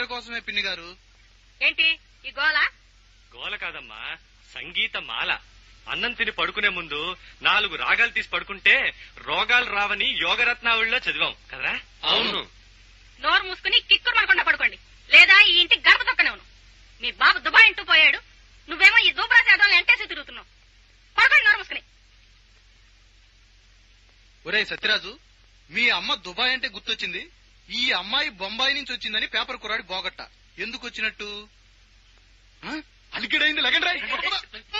తమరి కోసమే పిన్ని గారు ఏంటి ఈ గోల గోల కాదమ్మా సంగీత మాల అన్నం తిని పడుకునే ముందు నాలుగు రాగాలు తీసి పడుకుంటే రోగాలు రావని యోగరత్నావళిలో చదివాం కదరా అవును నోరు మూసుకుని కిక్కురు మనకుండా పడుకోండి లేదా ఈ ఇంటి గడప తొక్కనేవును మీ బాబు దుబాయ్ ఇంటూ పోయాడు నువ్వేమో ఈ దూపరా చేద్దాం ఎంటేసి తిరుగుతున్నావు పడుకోండి నోరు మూసుకుని ఒరే సత్యరాజు మీ అమ్మ దుబాయ్ అంటే గుర్తొచ్చింది ఈ అమ్మాయి బొంబాయి నుంచి వచ్చిందని పేపర్ కురాడి బోగట్ట ఎందుకు వచ్చినట్టు ఆ? అలికిడైంది లగండి రాయ్